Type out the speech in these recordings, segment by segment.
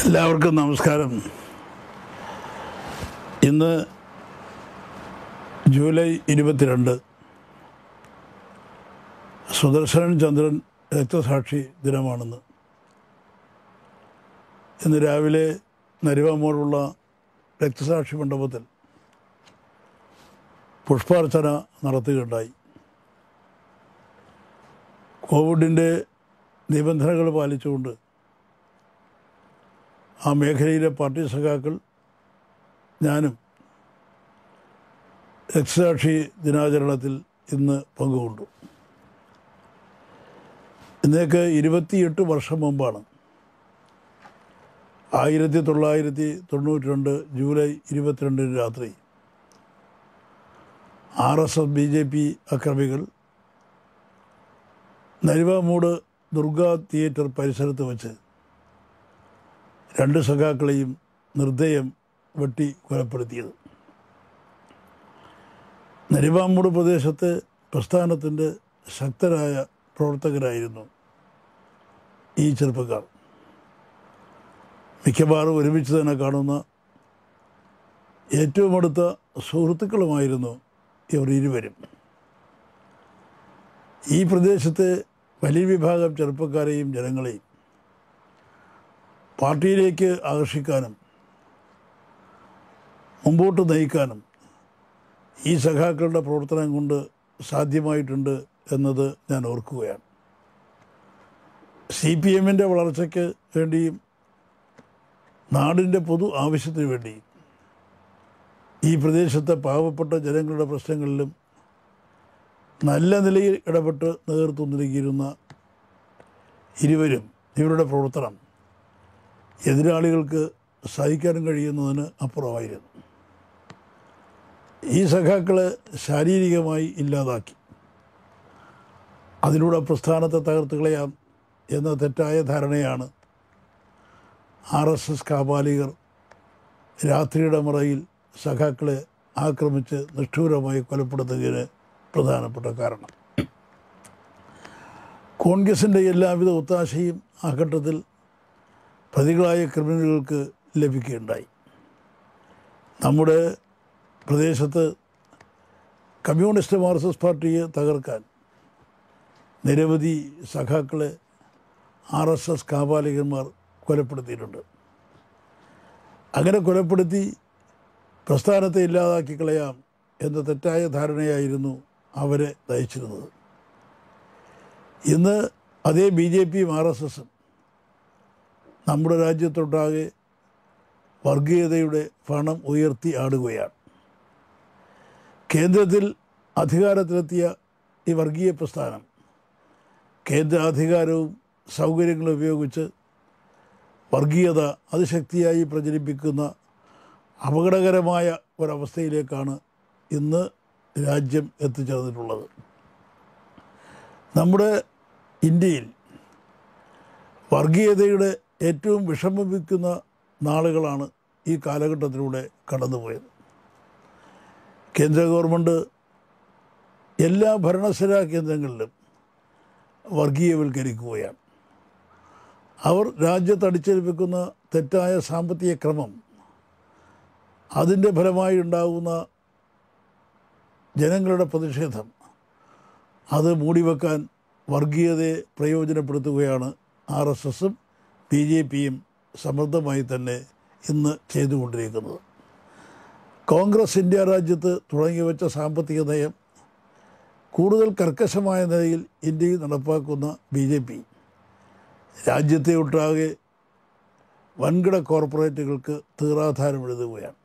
എല്ലാവർക്കും നമസ്കാരം ഇന്ന് ജൂലൈ ഇരുപത്തിരണ്ട് സുദർശനൻ ചന്ദ്രൻ രക്തസാക്ഷി ദിനമാണെന്ന് ഇന്ന് രാവിലെ നരിവാമോടുള്ള രക്തസാക്ഷി മണ്ഡപത്തിൽ പുഷ്പാർച്ചന നടത്തുകയുണ്ടായി കോവിഡിൻ്റെ നിബന്ധനകൾ പാലിച്ചുകൊണ്ട് ആ മേഖലയിലെ പാർട്ടി സഖാക്കൾ ഞാനും രക്തസാക്ഷി ദിനാചരണത്തിൽ ഇന്ന് പങ്കുകൊണ്ടു ഇന്നേക്ക് ഇരുപത്തിയെട്ട് വർഷം മുമ്പാണ് ആയിരത്തി തൊള്ളായിരത്തി തൊണ്ണൂറ്റി രണ്ട് ജൂലൈ ഇരുപത്തിരണ്ടിന് രാത്രി R S S B J P അക്രമികൾ നരിവാമൂട് ദുർഗാ തിയേറ്റർ പരിസരത്ത് വെച്ച് രണ്ട് സഖാക്കളെയും നിർദ്ദയം വെട്ടി കൊലപ്പെടുത്തിയത് നരിവാമൂട് പ്രദേശത്തെ പ്രസ്ഥാനത്തിൻ്റെ ശക്തരായ പ്രവർത്തകരായിരുന്നു ഈ ചെറുപ്പക്കാർ മിക്കവാറും ഒരുമിച്ച് തന്നെ കാണുന്ന ഏറ്റവും അടുത്ത സുഹൃത്തുക്കളുമായിരുന്നു ഇവർ ഇരുവരും ഈ പ്രദേശത്തെ വലിയ വിഭാഗം ചെറുപ്പക്കാരെയും ജനങ്ങളെയും പാർട്ടിയിലേക്ക് ആകർഷിക്കാനും മുമ്പോട്ട് നയിക്കാനും ഈ സഖാക്കളുടെ പ്രവർത്തനം കൊണ്ട് സാധ്യമായിട്ടുണ്ട് എന്നത് ഞാൻ ഓർക്കുകയാണ് സി പി എമ്മിൻ്റെ വളർച്ചയ്ക്ക് വേണ്ടിയും നാടിൻ്റെ പൊതു ആവശ്യത്തിന് വേണ്ടിയും ഈ പ്രദേശത്തെ പാവപ്പെട്ട ജനങ്ങളുടെ പ്രശ്നങ്ങളിലും നല്ല നിലയിൽ ഇടപെട്ട് നേതൃത്വം നൽകിയിരുന്ന ഇരുവരും ഇവരുടെ പ്രവർത്തനം എതിരാളികൾക്ക് സഹിക്കാനും കഴിയുന്നതിന് അപ്പുറമായിരുന്നു ഈ സഖാക്കളെ ശാരീരികമായി ഇല്ലാതാക്കി അതിലൂടെ പ്രസ്ഥാനത്തെ തകർത്ത് കളയാം എന്ന തെറ്റായ ധാരണയാണ് ആർ എസ് എസ് കാപാലികർ രാത്രിയുടെ മറയിൽ സഖാക്കളെ ആക്രമിച്ച് നിഷ്ഠൂരമായി കൊലപ്പെടുത്തുന്നതിന് പ്രധാനപ്പെട്ട കാരണം കോൺഗ്രസിൻ്റെ എല്ലാവിധ ഒത്താശയും ആ ഘട്ടത്തിൽ പ്രതികളായ ക്രിമിനലുകൾക്ക് ലഭിക്കുകയുണ്ടായി നമ്മുടെ പ്രദേശത്ത് കമ്മ്യൂണിസ്റ്റ് മാർക്സിസ്റ്റ് പാർട്ടിയെ തകർക്കാൻ നിരവധി സഖാക്കളെ ആർ എസ് എസ് കാപാലികന്മാർ കൊലപ്പെടുത്തിയിട്ടുണ്ട് അങ്ങനെ കൊലപ്പെടുത്തി പ്രസ്ഥാനത്തെ ഇല്ലാതാക്കി കളയാം എന്ന തെറ്റായ ധാരണയായിരുന്നു അവരെ നയിച്ചിരുന്നത് ഇന്ന് അതേ ബി ജെ പിയും ആർ എസ് എസും നമ്മുടെ രാജ്യത്തൊട്ടാകെ വർഗീയതയുടെ പണം ഉയർത്തി ആടുകയാണ് കേന്ദ്രത്തിൽ അധികാരത്തിലെത്തിയ ഈ വർഗീയ പ്രസ്ഥാനം കേന്ദ്ര അധികാരവും സൗകര്യങ്ങളും ഉപയോഗിച്ച് വർഗീയത അതിശക്തിയായി പ്രചരിപ്പിക്കുന്ന അപകടകരമായ ഒരവസ്ഥയിലേക്കാണ് ഇന്ന് രാജ്യം എത്തിച്ചേർന്നിട്ടുള്ളത് നമ്മുടെ ഇന്ത്യയിൽ വർഗീയതയുടെ ഏറ്റവും വിഷമിപ്പിക്കുന്ന നാളുകളാണ് ഈ കാലഘട്ടത്തിലൂടെ കടന്നുപോയത് കേന്ദ്ര ഗവൺമെൻറ് എല്ലാ ഭരണസ്ഥിരാ കേന്ദ്രങ്ങളിലും വർഗീയവൽക്കരിക്കുകയാണ് അവർ രാജ്യത്ത് അടിച്ചേൽപ്പിക്കുന്ന തെറ്റായ സാമ്പത്തിക ക്രമം അതിൻ്റെ ഫലമായി ഉണ്ടാകുന്ന ജനങ്ങളുടെ പ്രതിഷേധം അത് മൂടിവെക്കാൻ വർഗീയതയെ പ്രയോജനപ്പെടുത്തുകയാണ് ആർ എസ് എസും ബി ജെ പിയും സമൃദ്ധമായി തന്നെ ഇന്ന് ചെയ്തുകൊണ്ടിരിക്കുന്നത് കോൺഗ്രസ് ഇന്ത്യ രാജ്യത്ത് തുടങ്ങി വെച്ച സാമ്പത്തിക നയം കൂടുതൽ കർക്കശമായ നിലയിൽ ഇന്ത്യയിൽ നടപ്പാക്കുന്ന ബി ജെ പി രാജ്യത്തെ ഒട്ടാകെ വൻകിട കോർപ്പറേറ്റുകൾക്ക് തീറാധാരം എഴുതുകയാണ്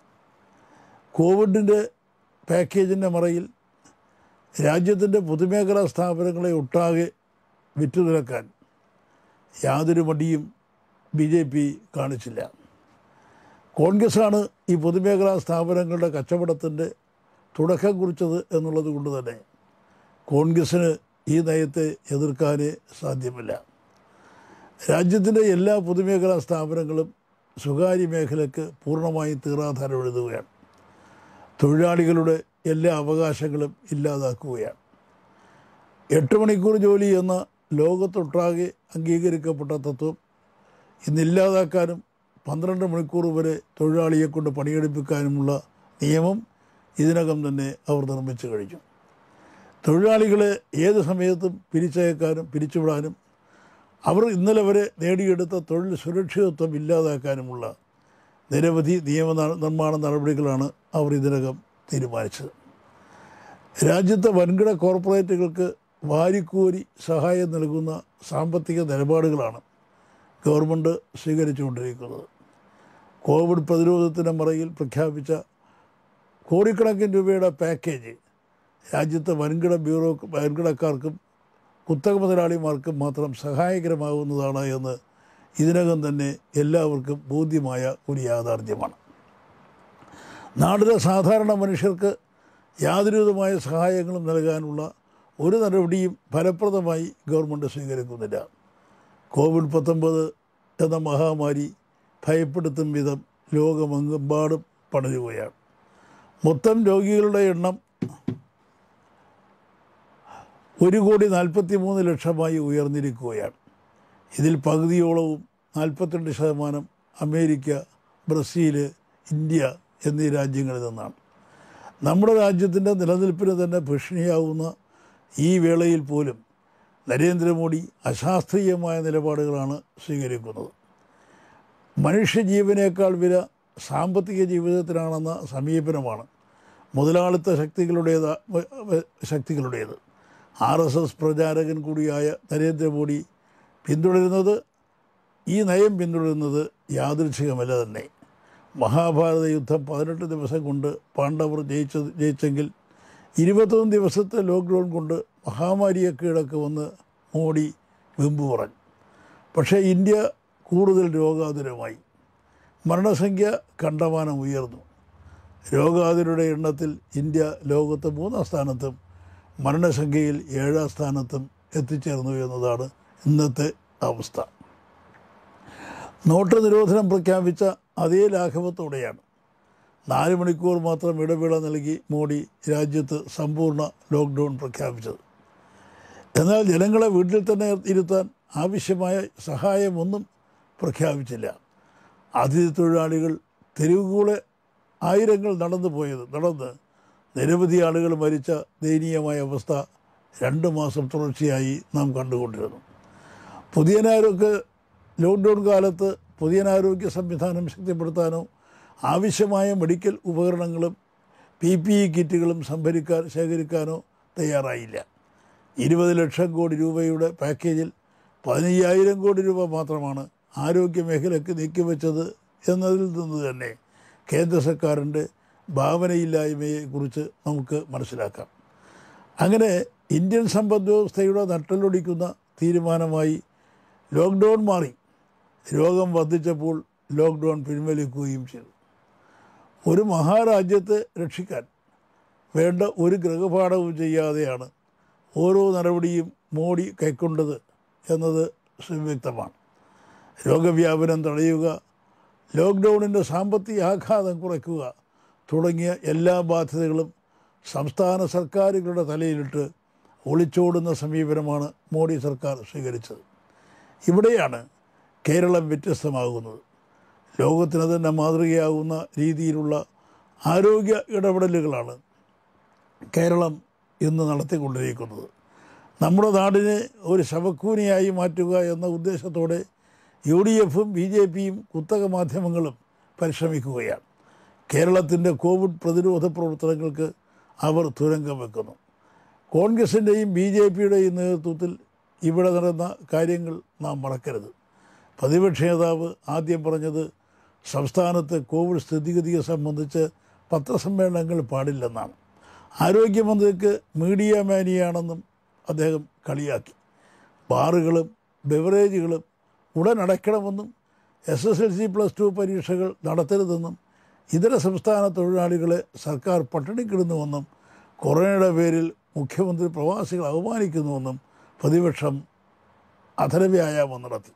കോവിഡിൻ്റെ പാക്കേജിൻ്റെ മറയിൽ രാജ്യത്തിൻ്റെ പൊതുമേഖലാ സ്ഥാപനങ്ങളെ ഒട്ടാകെ വിറ്റുനിരക്കാൻ യാതൊരു മടിയും ബി ജെ പി കാണിച്ചില്ല കോൺഗ്രസ്സാണ് ഈ പൊതുമേഖലാ സ്ഥാപനങ്ങളുടെ കച്ചവടത്തിൻ്റെ തുടക്കം കുറിച്ചത് എന്നുള്ളത് കൊണ്ട് തന്നെ കോൺഗ്രസ്സിന് ഈ നയത്തെ എതിർക്കാനേ സാധ്യമല്ല രാജ്യത്തിൻ്റെ എല്ലാ പൊതുമേഖലാ സ്ഥാപനങ്ങളും സ്വകാര്യ മേഖലയ്ക്ക് പൂർണ്ണമായും തീറാധാരം എഴുതുകയാണ് തൊഴിലാളികളുടെ എല്ലാ അവകാശങ്ങളും ഇല്ലാതാക്കുകയാണ് എട്ട് മണിക്കൂർ ജോലി എന്ന ലോകത്തൊട്ടാകെ അംഗീകരിക്കപ്പെട്ട തത്വം ഇന്നില്ലാതാക്കാനും പന്ത്രണ്ട് മണിക്കൂർ വരെ തൊഴിലാളിയെ കൊണ്ട് പണിയെടുപ്പിക്കാനുമുള്ള നിയമം ഇതിനകം തന്നെ അവർ നിർമ്മിച്ചു കഴിഞ്ഞു തൊഴിലാളികളെ ഏത് സമയത്തും പിരിച്ചയക്കാനും പിരിച്ചുവിടാനും അവർ ഇന്നലെ വരെ നേടിയെടുത്ത തൊഴിൽ സുരക്ഷിതത്വം ഇല്ലാതാക്കാനുമുള്ള നിരവധി നിയമ ന- നിർമ്മാണ നടപടികളാണ് അവർ ഇതിനകം തീരുമാനിച്ചത് രാജ്യത്തെ വൻകിട കോർപ്പറേറ്റുകൾക്ക് വാരിക്കോരി സഹായം നൽകുന്ന സാമ്പത്തിക നിലപാടുകളാണ് ഗവൺമെൻറ് സ്വീകരിച്ചുകൊണ്ടിരിക്കുന്നത് കോവിഡ് പ്രതിരോധത്തിൻ്റെ മറയിൽ പ്രഖ്യാപിച്ച കോടിക്കണക്കിന് രൂപയുടെ പാക്കേജ് രാജ്യത്തെ വൻകിട ബ്യൂറോ വൻകിടക്കാർക്കും കുത്തക മുതലാളിമാർക്കും മാത്രം സഹായകരമാകുന്നതാണ് എന്ന് ഇതിനകം തന്നെ എല്ലാവർക്കും ബോധ്യമായ ഒരു യാഥാർത്ഥ്യമാണ് നാട്ടിലെ സാധാരണ മനുഷ്യർക്ക് യാതൊരുവിധമായ സഹായങ്ങളും നൽകാനുള്ള ഒരു നടപടിയും ഫലപ്രദമായി ഗവൺമെൻറ് സ്വീകരിക്കുന്നില്ല കോവിഡ് പത്തൊമ്പത് എന്ന മഹാമാരി ഭയപ്പെടുത്തും വിധം ലോകമെമ്പാടും പടരുകയാണ് മൊത്തം രോഗികളുടെ എണ്ണം ഒരു കോടി നാൽപ്പത്തി മൂന്ന് ലക്ഷമായി ഉയർന്നിരിക്കുകയാണ് ഇതിൽ പകുതിയോളവും നാൽപ്പത്തിരണ്ട് ശതമാനം അമേരിക്ക ബ്രസീൽ ഇന്ത്യ എന്നീ രാജ്യങ്ങളിൽ നിന്നാണ് നമ്മുടെ രാജ്യത്തിൻ്റെ നിലനിൽപ്പിന് തന്നെ ഭീഷണിയാവുന്ന ഈ വേളയിൽ പോലും നരേന്ദ്രമോദി അശാസ്ത്രീയമായ നിലപാടുകളാണ് സ്വീകരിക്കുന്നത് മനുഷ്യജീവനേക്കാൾ വില സാമ്പത്തിക ജീവിതത്തിനാണെന്ന സമീപനമാണ് മുതലാളിത്ത ശക്തികളുടേത് ശക്തികളുടേത് ആർ എസ് എസ് പ്രചാരകൻ കൂടിയായ നരേന്ദ്രമോദി പിന്തുടരുന്നത് ഈ നയം പിന്തുടരുന്നത് യാദൃച്ഛികമല്ല തന്നെ മഹാഭാരത യുദ്ധം പതിനെട്ട് ദിവസം കൊണ്ട് പാണ്ഡവർ ജയിച്ചത് ജയിച്ചെങ്കിൽ ഇരുപത്തൊന്ന് ദിവസത്തെ ലോക്ക്ഡൗൺ കൊണ്ട് മഹാമാരിയെ കീഴടക്കുമെന്ന് മോഡി വെമ്പ് പറഞ്ഞു പക്ഷേ ഇന്ത്യ കൂടുതൽ രോഗാതുരമായി മരണസംഖ്യ കണ്ടമാനം ഉയർന്നു രോഗാതുരുടെ എണ്ണത്തിൽ ഇന്ത്യ ലോകത്ത് മൂന്നാം സ്ഥാനത്തും മരണസംഖ്യയിൽ ഏഴാം സ്ഥാനത്തും എത്തിച്ചേർന്നു എന്നതാണ് ഇന്നത്തെ അവസ്ഥ നോട്ട് നിരോധനം പ്രഖ്യാപിച്ച അതേ ലാഘവത്തോടെയാണ് നാല് മണിക്കൂർ മാത്രം ഇടവേള നൽകി മോഡി രാജ്യത്ത് സമ്പൂർണ്ണ ലോക്ക്ഡൗൺ പ്രഖ്യാപിച്ചത് എന്നാൽ ജനങ്ങളെ വീട്ടിൽ തന്നെ ഇരുത്താൻ ആവശ്യമായ സഹായമൊന്നും പ്രഖ്യാപിച്ചില്ല അതിഥി തൊഴിലാളികൾ തെരുവുകൂടെ ആയിരങ്ങൾ നടന്നു പോയത് നടന്ന് നിരവധി ആളുകൾ മരിച്ച ദയനീയമായ അവസ്ഥ രണ്ട് മാസം തുടർച്ചയായി നാം കണ്ടുകൊണ്ടിരുന്നു പുതിയനാരോഗ്യ ലോക്ക്ഡൗൺ കാലത്ത് പുതിയനാരോഗ്യ സംവിധാനം ശക്തിപ്പെടുത്താനോ ആവശ്യമായ മെഡിക്കൽ ഉപകരണങ്ങളും പി പി ഇ കിറ്റുകളും സംഭരിക്കാൻ ശേഖരിക്കാനോ തയ്യാറായില്ല ഇരുപത് ലക്ഷം കോടി രൂപയുടെ പാക്കേജിൽ പതിനയ്യായിരം കോടി രൂപ മാത്രമാണ് ആരോഗ്യ മേഖലയ്ക്ക് നീക്കിവെച്ചത് എന്നതിൽ നിന്ന് തന്നെ കേന്ദ്ര സർക്കാരിൻ്റെ ഭാവനയില്ലായ്മയെക്കുറിച്ച് നമുക്ക് മനസ്സിലാക്കാം അങ്ങനെ ഇന്ത്യൻ സമ്പദ് വ്യവസ്ഥയുടെ നട്ടലൊടിക്കുന്ന തീരുമാനമായി ലോക്ക്ഡൗൺ മാറി രോഗം വർദ്ധിച്ചപ്പോൾ ലോക്ക്ഡൗൺ പിൻവലിക്കുകയും ചെയ്തു ഒരു മഹാരാജ്യത്തെ രക്ഷിക്കാൻ വേണ്ട ഒരു ഗൃഹപാഠവും ചെയ്യാതെയാണ് ഓരോ നടപടിയും മോഡി കൈക്കൊണ്ടത് എന്നത് സുവ്യക്തമാണ് രോഗവ്യാപനം തടയുക ലോക്ക്ഡൗണിൻ്റെ സാമ്പത്തിക ആഘാതം കുറയ്ക്കുക തുടങ്ങിയ എല്ലാ ബാധ്യതകളും സംസ്ഥാന സർക്കാരുകളുടെ തലയിലിട്ട് ഒളിച്ചോടുന്ന സമീപനമാണ് മോഡി സർക്കാർ സ്വീകരിച്ചത് ഇവിടെയാണ് കേരളം വ്യത്യസ്തമാകുന്നത് ലോകത്തിന് തന്നെ മാതൃകയാകുന്ന രീതിയിലുള്ള ആരോഗ്യ ഇടപെടലുകളാണ് കേരളം ഇന്ന് നടത്തിക്കൊണ്ടിരിക്കുന്നത് നമ്മുടെ നാടിനെ ഒരു ശവക്കൂനിയായി മാറ്റുക എന്ന ഉദ്ദേശത്തോടെ യു ഡി എഫും ബി ജെ പിയും കുത്തക മാധ്യമങ്ങളും പരിശ്രമിക്കുകയാണ് കേരളത്തിൻ്റെ കോവിഡ് പ്രതിരോധ പ്രവർത്തനങ്ങൾക്ക് അവർ തുരങ്കം വെക്കുന്നു കോൺഗ്രസിൻ്റെയും ബി ജെ പിയുടെയും നേതൃത്വത്തിൽ ഇവിടെ നടന്ന കാര്യങ്ങൾ നാം മറക്കരുത് പ്രതിപക്ഷ നേതാവ് ആദ്യം പറഞ്ഞത് സംസ്ഥാനത്തെ കോവിഡ് സ്ഥിതിഗതിയെ സംബന്ധിച്ച് പത്രസമ്മേളനങ്ങൾ പാടില്ലെന്നാണ് ആരോഗ്യമന്ത്രിക്ക് മീഡിയ മാനിയാണെന്നും അദ്ദേഹം കളിയാക്കി ബാറുകളും ബെവറേജുകളും ഉടൻ അടയ്ക്കണമെന്നും S S L C plus two പരീക്ഷകൾ നടത്തരുതെന്നും ഇതര സംസ്ഥാന തൊഴിലാളികളെ സർക്കാർ പട്ടിണിക്കിടുന്നുവെന്നും കൊറോണയുടെ പേരിൽ മുഖ്യമന്ത്രി പ്രവാസികളെ അവമാനിക്കുന്നുവെന്നും പ്രതിപക്ഷം അധരവ്യായാമം നടത്തി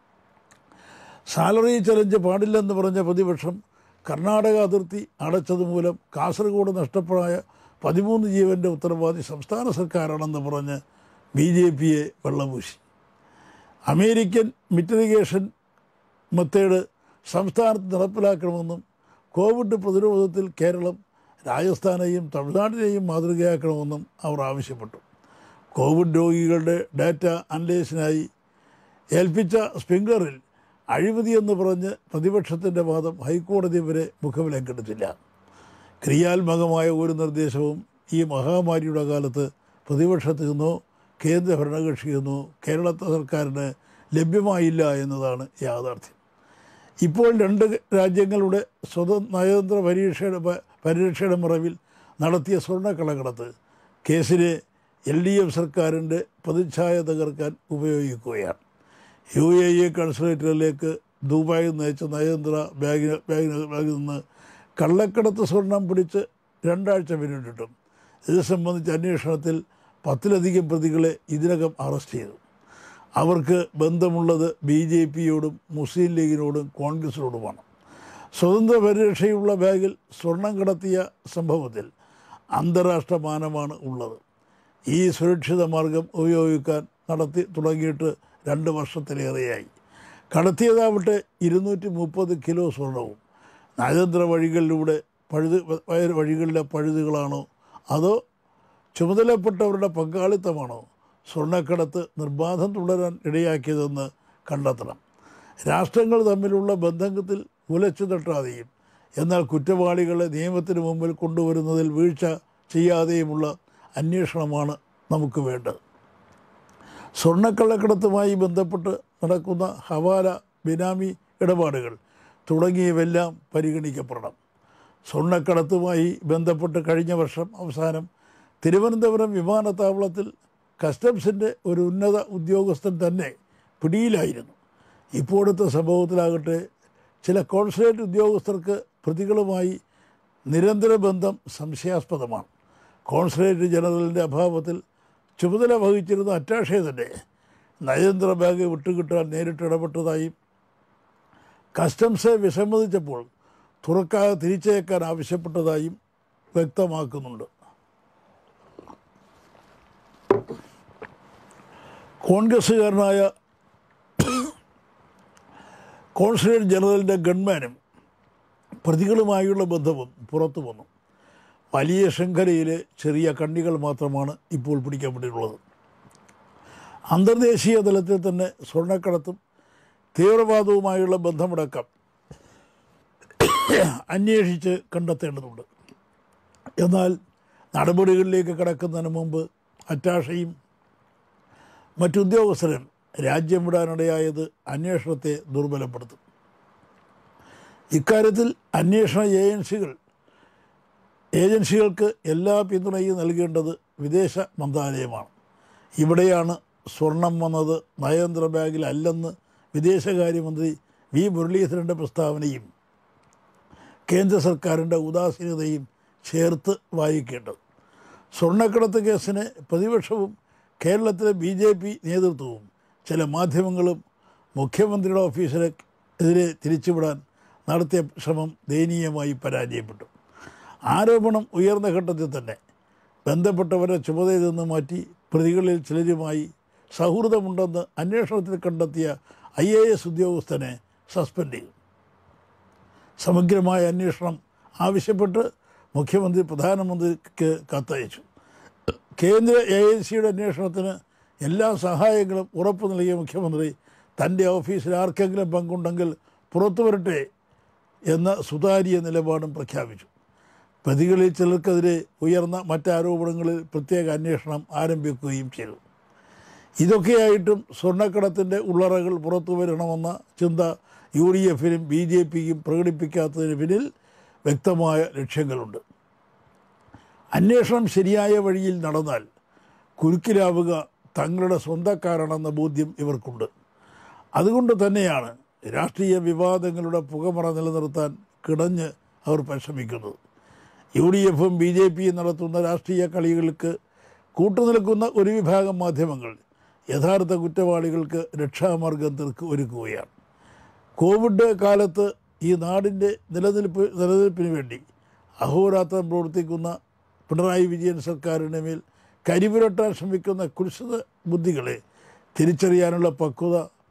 സാലറി ചലഞ്ച് പാടില്ലെന്ന് പറഞ്ഞ പ്രതിപക്ഷം കർണാടക അതിർത്തി അടച്ചതുമൂലം കാസർഗോഡ് നഷ്ടപ്പെടായ പതിമൂന്ന് ജീവൻ്റെ ഉത്തരവാദി സംസ്ഥാന സർക്കാരാണെന്ന് പറഞ്ഞ് ബി ജെ പിയെ വെള്ളപൂശി അമേരിക്കൻ മിറ്റിഗേഷൻ മെത്തേഡ് സംസ്ഥാനത്ത് നടപ്പിലാക്കണമെന്നും കോവിഡ് പ്രതിരോധത്തിൽ കേരളം രാജസ്ഥാനെയും തമിഴ്നാടിനെയും മാതൃകയാക്കണമെന്നും അവർ ആവശ്യപ്പെട്ടു കോവിഡ് രോഗികളുടെ ഡാറ്റ അനലൈസിനായി ഏൽപ്പിച്ച സ്പ്രിംഗ്ലറിൽ അഴിമതിയെന്ന് പറഞ്ഞ് പ്രതിപക്ഷത്തിൻ്റെ വാദം ഹൈക്കോടതി വരെ മുഖവിലേക്കെടുത്തില്ല ക്രിയാത്മകമായ ഒരു നിർദ്ദേശവും ഈ മഹാമാരിയുടെ കാലത്ത് പ്രതിപക്ഷത്തു നിന്നോ കേന്ദ്ര ഭരണകക്ഷിയിൽ നിന്നോ കേരള സർക്കാരിന് ലഭ്യമായില്ല എന്നതാണ് യാഥാർത്ഥ്യം ഇപ്പോൾ രണ്ട് രാജ്യങ്ങളുടെ സ്വതന്ത്ര നയതന്ത്ര പരീക്ഷയുടെ പ- പരിരക്ഷയുടെ മറവിൽ നടത്തിയ സ്വർണ്ണക്കള്ളക്കടത്ത് കേസിനെ എൽ ഡി എഫ് സർക്കാരിൻ്റെ പ്രതിച്ഛായ തകർക്കാൻ ഉപയോഗിക്കുകയാണ് യു എ ഇ കൺസുലേറ്ററിലേക്ക് ദുബായിൽ നയിച്ച നയതന്ത്ര ബാഗിന് ബാഗിന് ബാഗിൽ നിന്ന് കള്ളക്കടത്ത് സ്വർണം പിടിച്ച് രണ്ടാഴ്ച പിന്നിട്ടിട്ടും ഇത് സംബന്ധിച്ച അന്വേഷണത്തിൽ പത്തിലധികം പ്രതികളെ ഇതിനകം അറസ്റ്റ് ചെയ്തു അവർക്ക് ബന്ധമുള്ളത് ബി ജെ പിയോടും മുസ്ലിം ലീഗിനോടും കോൺഗ്രസിനോടുമാണ് സ്വതന്ത്ര പരിരക്ഷയുള്ള ബാഗിൽ സ്വർണം കടത്തിയ സംഭവത്തിൽ അന്താരാഷ്ട്ര മാനമാണ് ഉള്ളത് ഈ സുരക്ഷിത മാർഗം ഉപയോഗിക്കാൻ നടത്തി തുടങ്ങിയിട്ട് രണ്ട് വർഷത്തിലേറെയായി കടത്തിയതാവട്ടെ ഇരുന്നൂറ്റി മുപ്പത് കിലോ സ്വർണവും നയതന്ത്ര വഴികളിലൂടെ പഴുത് വയ- വഴികളിലെ പഴുതുകളാണോ അതോ ചുമതലപ്പെട്ടവരുടെ പങ്കാളിത്തമാണോ സ്വർണ്ണക്കടത്ത് നിർബാധം തുടരാൻ ഇടയാക്കിയതെന്ന് കണ്ടെത്തണം രാഷ്ട്രങ്ങൾ തമ്മിലുള്ള ബന്ധത്തിൽ ഉലച്ചു തട്ടാതെയും എന്നാൽ കുറ്റവാളികളെ നിയമത്തിന് മുമ്പിൽ കൊണ്ടുവരുന്നതിൽ വീഴ്ച ചെയ്യാതെയുമുള്ള അന്വേഷണമാണ് നമുക്ക് വേണ്ടത് സ്വർണ്ണക്കള്ളക്കടത്തുമായി ബന്ധപ്പെട്ട് നടക്കുന്ന ഹവാല ബിനാമി ഇടപാടുകൾ തുടങ്ങിയവെല്ലാം പരിഗണിക്കപ്പെടണം സ്വർണ്ണക്കടത്തുമായി ബന്ധപ്പെട്ട് കഴിഞ്ഞ വർഷം അവസാനം തിരുവനന്തപുരം വിമാനത്താവളത്തിൽ കസ്റ്റംസിൻ്റെ ഒരു ഉന്നത ഉദ്യോഗസ്ഥൻ തന്നെ പിടിയിലായിരുന്നു ഇപ്പോഴത്തെ സംഭവത്തിലാകട്ടെ ചില കോൺസുലേറ്റ് ഉദ്യോഗസ്ഥർക്ക് പ്രതികളുമായി നിരന്തര ബന്ധം സംശയാസ്പദമാണ് കോൺസുലേറ്റ് ജനറലിൻ്റെ അഭാവത്തിൽ ചുമതല വഹിച്ചിരുന്ന അറ്റാഷെ തന്നെ നയതന്ത്ര ബാഗ് വിട്ടുകിട്ടാൻ നേരിട്ട് ഇടപെട്ടതായും കസ്റ്റംസ് വിസമ്മതിച്ചപ്പോൾ തുറക്കാതെ തിരിച്ചയക്കാൻ ആവശ്യപ്പെട്ടതായും വ്യക്തമാക്കുന്നുണ്ട് കോൺഗ്രസ്സുകാരനായ കോൺസുലേറ്റ് ജനറലിൻ്റെ ഗൺമാനും പ്രതികളുമായുള്ള ബന്ധവും പുറത്തു വന്നു വലിയ ശൃംഖലയിലെ ചെറിയ കണ്ണികൾ മാത്രമാണ് ഇപ്പോൾ പിടിക്കപ്പെട്ടിട്ടുള്ളത് അന്തർദേശീയ തലത്തിൽ തന്നെ സ്വർണ്ണക്കടത്തും തീവ്രവാദവുമായുള്ള ബന്ധമടക്കം അന്വേഷിച്ച് കണ്ടെത്തേണ്ടതുണ്ട് എന്നാൽ നടപടികളിലേക്ക് കടക്കുന്നതിന് മുമ്പ് അറ്റാഷയും മറ്റുദ്യോഗസ്ഥരും രാജ്യം വിടാനിടയായത് അന്വേഷണത്തെ ദുർബലപ്പെടുത്തും ഇക്കാര്യത്തിൽ അന്വേഷണ ഏജൻസികൾ ഏജൻസികൾക്ക് എല്ലാ പിന്തുണയും നൽകേണ്ടത് വിദേശ മന്ത്രാലയമാണ് ഇവിടെയാണ് സ്വർണം വന്നത് നയതന്ത്ര ബാഗിലല്ലെന്ന് വിദേശകാര്യമന്ത്രി വി മുരളീധരൻ്റെ പ്രസ്താവനയും കേന്ദ്ര സർക്കാരിൻ്റെ ഉദാസീനതയും ചേർത്ത് വായിക്കേണ്ടത് സ്വർണ്ണക്കടത്ത് കേസിന് പ്രതിപക്ഷവും കേരളത്തിലെ ബി ജെ പി നേതൃത്വവും ചില മാധ്യമങ്ങളും മുഖ്യമന്ത്രിയുടെ ഓഫീസിലെ എതിരെ തിരിച്ചുവിടാൻ നടത്തിയ ശ്രമം ദയനീയമായി പരാജയപ്പെട്ടു ആരോപണം ഉയർന്ന ഘട്ടത്തിൽ തന്നെ ബന്ധപ്പെട്ടവരെ ചുമതലയിൽ നിന്ന് മാറ്റി പ്രതികളിൽ ചിലരുമായി സൗഹൃദമുണ്ടെന്ന് അന്വേഷണത്തിൽ കണ്ടെത്തിയ ഐ എ എസ് ഉദ്യോഗസ്ഥനെ സസ്പെൻഡ് ചെയ്തു സമഗ്രമായ അന്വേഷണം ആവശ്യപ്പെട്ട് മുഖ്യമന്ത്രി പ്രധാനമന്ത്രിക്ക് കത്തയച്ചു കേന്ദ്ര എ ഐ സിയുടെ അന്വേഷണത്തിന് എല്ലാ സഹായങ്ങളും ഉറപ്പു നൽകിയ മുഖ്യമന്ത്രി തൻ്റെ ഓഫീസിൽ ആർക്കെങ്കിലും പങ്കുണ്ടെങ്കിൽ പുറത്തു വരട്ടെ എന്ന സുതാര്യ നിലപാടും പ്രഖ്യാപിച്ചു പ്രതികളിൽ ചിലർക്കെതിരെ ഉയർന്ന മറ്റാരോപണങ്ങളിൽ പ്രത്യേക അന്വേഷണം ആരംഭിക്കുകയും ചെയ്തു ഇതൊക്കെയായിട്ടും സ്വർണ്ണക്കടത്തിൻ്റെ ഉള്ളറകൾ പുറത്തു വരണമെന്ന ചിന്ത യു ഡി എഫിനും ബി ജെ പിക്കും പ്രകടിപ്പിക്കാത്തതിന് പിന്നിൽ വ്യക്തമായ ലക്ഷ്യങ്ങളുണ്ട് അന്വേഷണം ശരിയായ വഴിയിൽ നടന്നാൽ കുരുക്കിലാവുക തങ്ങളുടെ സ്വന്തക്കാരാണെന്ന ബോധ്യം ഇവർക്കുണ്ട് അതുകൊണ്ട് തന്നെയാണ് രാഷ്ട്രീയ വിവാദങ്ങളുടെ പുകമറ നിലനിർത്താൻ കിടഞ്ഞ് അവർ പരിശ്രമിക്കുന്നത് യു ഡി എഫും ബി ജെ പിയും നടത്തുന്ന രാഷ്ട്രീയ കളികൾക്ക് കൂട്ടുനിൽക്കുന്ന ഒരു വിഭാഗം മാധ്യമങ്ങൾ യഥാർത്ഥ കുറ്റവാളികൾക്ക് രക്ഷാമാർഗം തീർക്ക് ഒരുക്കുകയാണ് കോവിഡ് കാലത്ത് ഈ നാടിൻ്റെ നിലനിൽപ്പ് നിലനിൽപ്പിന് വേണ്ടി അഹോരാത്രം പ്രവർത്തിക്കുന്ന പിണറായി വിജയൻ സർക്കാരിൻ്റെ മേൽ കരിപുരട്ടാൻ ശ്രമിക്കുന്ന കുരിശിത ബുദ്ധികളെ തിരിച്ചറിയാനുള്ള പക്വത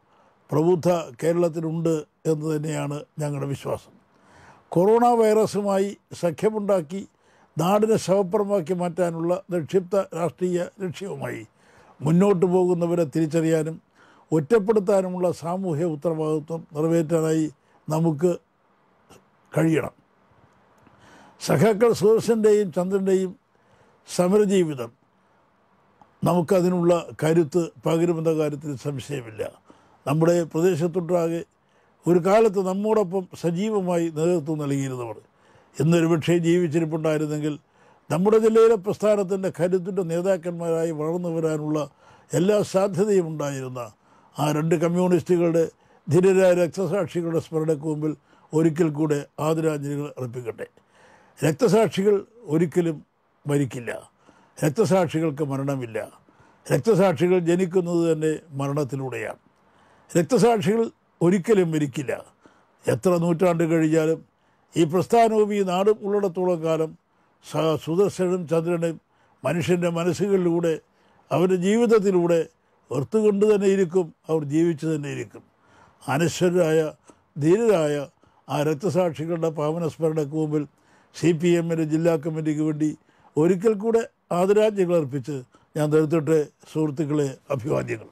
പ്രബുദ്ധ കേരളത്തിലുണ്ട് എന്ന് തന്നെയാണ് ഞങ്ങളുടെ വിശ്വാസം കൊറോണ വൈറസുമായി സഖ്യമുണ്ടാക്കി നാടിനെ ശവപ്പുറമാക്കി മാറ്റാനുള്ള നിക്ഷിപ്ത രാഷ്ട്രീയ ലക്ഷ്യവുമായി മുന്നോട്ട് പോകുന്നവരെ തിരിച്ചറിയാനും ഒറ്റപ്പെടുത്താനുമുള്ള സാമൂഹ്യ ഉത്തരവാദിത്വം നിറവേറ്റാനായി നമുക്ക് കഴിയണം സഖാക്കൾ സുദർശൻ്റെയും ചന്ദ്രൻ്റെയും സമരജീവിതം നമുക്കതിനുള്ള കരുത്ത് പകരുമെന്ന കാര്യത്തിൽ സംശയമില്ല നമ്മുടെ പ്രദേശത്തൊട്ടാകെ ഒരു കാലത്ത് നമ്മോടൊപ്പം സജീവമായി നേതൃത്വം നൽകിയിരുന്നവർ ഇന്നൊരു പക്ഷേ ജീവിച്ചിരിപ്പുണ്ടായിരുന്നെങ്കിൽ നമ്മുടെ ജില്ലയിലെ പ്രസ്ഥാനത്തിൻ്റെ കരുത്തിൻ്റെ നേതാക്കന്മാരായി വളർന്നു വരാനുള്ള എല്ലാ സാധ്യതയും ഉണ്ടായിരുന്ന ആ രണ്ട് കമ്മ്യൂണിസ്റ്റുകളുടെ ധീരരായ രക്തസാക്ഷികളുടെ സ്മരണയ്ക്ക് മുമ്പിൽ ഒരിക്കൽ കൂടെ ആദരാഞ്ജലികൾ അർപ്പിക്കട്ടെ രക്തസാക്ഷികൾ ഒരിക്കലും മരിക്കില്ല രക്തസാക്ഷികൾക്ക് മരണമില്ല രക്തസാക്ഷികൾ ജനിക്കുന്നത് തന്നെ മരണത്തിലൂടെയാണ് രക്തസാക്ഷികൾ ഒരിക്കലും മരിക്കില്ല എത്ര നൂറ്റാണ്ട് കഴിഞ്ഞാലും ഈ പ്രസ്ഥാനവും ഈ നാടും ഉള്ളിടത്തോളം കാലം സ- സുദർശനും ചന്ദ്രനും മനുഷ്യൻ്റെ മനസ്സുകളിലൂടെ അവരുടെ ജീവിതത്തിലൂടെ ഓർത്തുകൊണ്ട് തന്നെ ഇരിക്കും അവർ ജീവിച്ചു തന്നെ ഇരിക്കും അനശ്വരായ ധീരരായ ആ രക്തസാക്ഷികളുടെ പാവനസ്മരണയ്ക്ക് മുമ്പിൽ സി പി എമ്മിൻ്റെ ജില്ലാ കമ്മിറ്റിക്ക് വേണ്ടി ഒരിക്കൽ കൂടെ ആദരാഞ്ജലികൾ അർപ്പിച്ച് ഞാൻ നിർത്തട്ടെ സുഹൃത്തുക്കളെ അഭിവാദ്യങ്ങൾ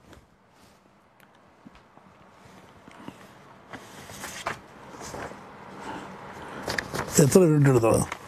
എത്ര മിനിറ്റ് എടുത്തോളാം